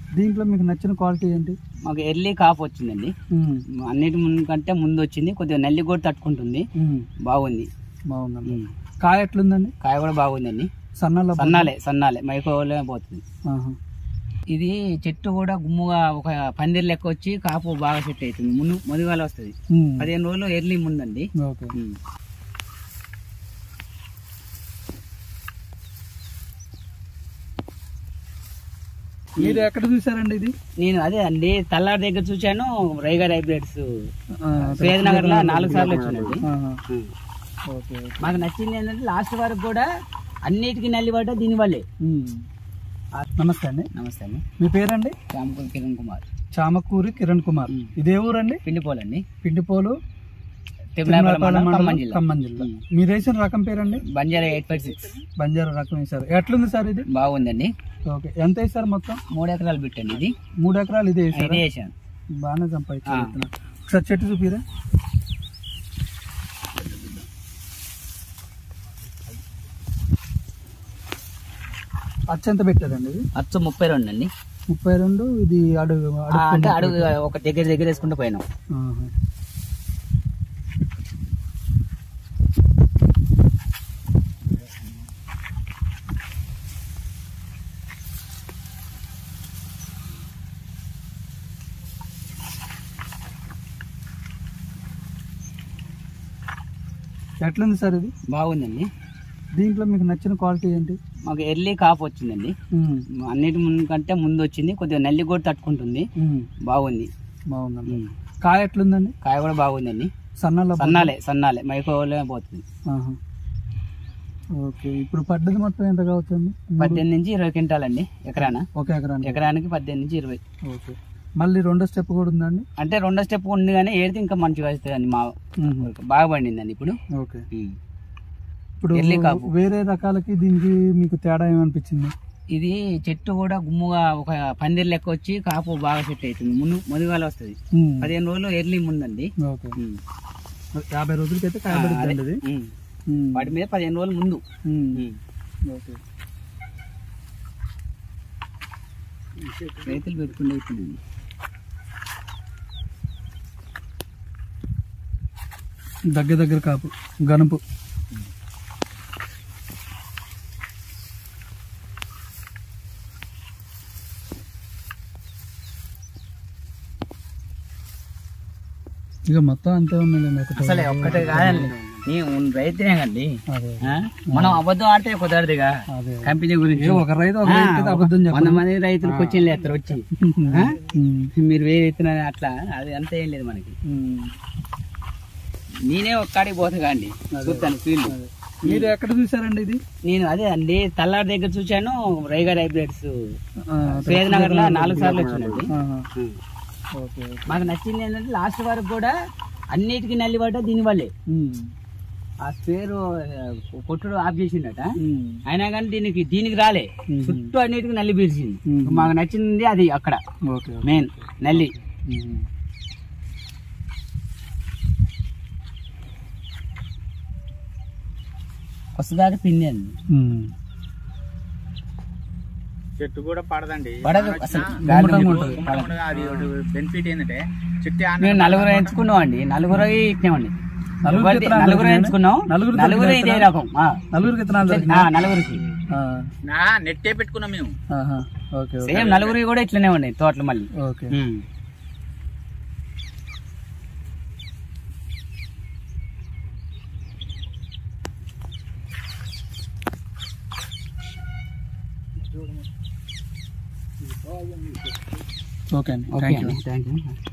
దీంట్లో మీకు నచ్చిన క్వాలిటీ ఏంటి మాకు ఎర్లీ కాపు వచ్చిందండి ఉమ్, అన్నిటి ముందు కంటే ముందు వచ్చింది కొద్దిగా నల్లి కూడా తట్టుకుంటుంది ఉమ్, బాగుంది బాగుందండి ఉమ్. కాయ ఎట్లుందండి కాయ కూడా బాగుందండి సన్నల సన్నాలే సన్నాలే మైకోలే పోతుంది ఆహా. ఇది చెట్టు కూడా గుమ్ముగా ఒక పందిరి లెక్క వచ్చి కాపు బాగా సెట్ అవుతుంది ముందు ముదిగాల వస్తుంది ఉమ్, పదిహేను రోజులు ఎర్లీ ముందండి ఓకే ఉమ్. మీరు ఎక్కడ చూసారండి ఇది నేను అదే అండి తల్లారి దగ్గర చూశాను రైగర్ హైబ్రిడ్స్ ఆ, నగర్ లో నాలుగు సార్లు వచ్చిందండి ఆహా. ఉమ్. Okay okay. మాకు నచ్చింది ఏంటంటే లాస్ట్ వరకు కూడా అన్నిటికీ నల్లి పడ్డ దీనివల్లే ఉమ్. నమస్తే అండి నమస్తే అండి మీ పేరండి రామకుల్ కిరణ్ కుమార్ చామకూరి కిరణ్ కుమార్ ఉమ్. ఇదే ఊరండి పిండిపోలండి పిండిపోలు తిరుమలపాలెం మండలం, మండలం, ఖమ్మం జిల్లా ఖమ్మం జిల్లా మీరు వేసిన రకం పేరండి Banjara eight five six Banjara రకం వేశారు ఎట్లుంది సార్ ఇది బాగుందండి ఓకే ఎంత వేసారు మొత్తం మూడు ఎకరాలు పెట్టండి ఇది మూడు ఎకరాలు ఇదే వేసారు ఇదే వేసాను బాగానే సంపాదించారు విత్తనాలు. ఒకసారి చెట్టు చూపిరా అచ్చంత పెట్టారండి ఇది అచ్చు ముప్పై రెండు అండి ముప్పై రెండు ఇది అడుగు ఆ, అంటే అడుగు ఒక దగ్గర దగ్గర వేసుకుంటూ పోయినాం ఆహా. ఎట్లుంది సార్ ఇది బాగుందండి దీంట్లో మీకు నచ్చిన క్వాలిటీ ఏంటి మాకు ఎర్లీ కాపు వచ్చిందండి ఉమ్, అన్నిటి ముందు కంటే ముందు వచ్చింది కొద్దిగా నల్లి కూడా తట్టుకుంటుంది ఉమ్, బాగుంది బాగుందండి ఉమ్. కాయ ఎట్లుందండి కాయ కూడా బాగుందండి సన్నల సన్నాలే సన్నాలే మైకోలే పోతుంది ఆహా. ఓకే ఇప్పుడు పడ్డది మొత్తం ఎంత కావచ్చండి పద్దెనిమిది నుంచి ఇరవై క్వింటాలండి ఎకరాన ఒక ఎకరానికి ఎకరానికి పద్దెనిమిది నుంచి ఇరవై ఓకే మళ్ళీ రెండో స్టెప్ కూడా ఉందండి అంటే రెండో స్టెప్ ఉంది కానీ ఏడితే ఇంకా మంచిగా వస్తుందండి మా ఉహు. ఊరికి. బాగా పండిందండి ఇప్పుడు ఓకే ఉమ్. ఇప్పుడు ఎర్లీ కాపు. వేరే రకాలకి దీనికి మీకు తేడా ఏమనిపించింది ఇది చెట్టు కూడా గుమ్ముగా ఒక పందిరి లెక్క వచ్చి కాపు బాగా సెట్ అవుతుంది ముందు ముదిగాల వస్తుంది ఉమ్, పదిహేను రోజులు ఎర్లీ ముందండి ఓకే ఉమ్. యాభై రోజులకైతే ఆ, కాయబడుతుంది అదే. ఇది ఉమ్. ఉమ్, వాటి మీద పదిహేను రోజులు ముందు ఉమ్, ఉమ్. ఓకే రైతులు పెట్టుకుంటే ఇప్పుడు దగ్గర దగ్గర కాపు గనుపు ఇక మొత్తం అంతే ఉందండి ఒకటి అసలే ఒక్కటే కాదండి నేను రైతునే కండి అదే ఆ? మనం అబద్ధం ఆడితే కుదరదుగా అదే కంపెనీ గురించి ఏ ఒక రైతు ఒక ఆ, రైతు అబద్ధం వంద చెప్పండి మంది రైతులు క్వశ్చన్లు వేస్తారు వచ్చి ఆ? మీరు వేరే ఎత్తున అట్లా అది అంత ఏం లేదు మనకి నేనే ఒక్కడికి పోతా కాండి చూస్తాను ఫీల్డ్ మీరు ఎక్కడ చూసారండి ఇది నేను అదే అండి తల్లారి దగ్గర చూశాను రైగర్ హైబ్రిడ్స్ ఆ, నగర్ లో నాలుగు సార్లు వచ్చిందండి ఆహా. ఓకే ఓకే మాకు నచ్చింది ఏంటంటే లాస్ట్ వరకు కూడా అన్నిటికీ నల్లి పడ్డ దీనివల్లే ఉమ్. ఆ స్పేరు ఆ, కొట్టుడు ఆఫ్ చేసిండట ఉమ్. అయినా కానీ దీనికి దీనికి రాలే మ్మ్. చుట్టూ అన్నిటికీ నల్లి పీల్చింది మ్మ్. మాకు నచ్చింది అది అక్కడ ఓకే ఓకే. మెయిన్ నల్లి ఉమ్. వస్తుందాకా పిండి అంది ఉమ్. చెట్టు కూడా పడదండి పడదు అసలు గుమ్మటంగా ఉంటుంది. గుమ్మటంగా అది బెనిఫిట్ ఏంటంటే చెట్టు ఆన- మేము నలుగురు ఎంచుకున్నాం అండి నలుగురు ఇచ్చినామండి నలుగురు ఎవరిది- విత్తనాలు నలుగురు దొరికినాయా? ఎంచుకున్నాం నలుగురు నలుగురు ఇదే దొరికినాయా? రకం ఆ. నలుగురికి విత్తనాలు ఆ, దొరికినాయి నలుగురికి నా నెట్టే పెట్టుకున్నాం మేము ఆహా. ఓకే ఓకే సేమ్ నలుగురు కూడా ఇట్లనే ఉన్నాయి తోటలు మళ్ళీ ఓకే ఉమ్. ఓకే అండి ఓకే థ్యాంక్ యూ అండి థ్యాంక్ యూ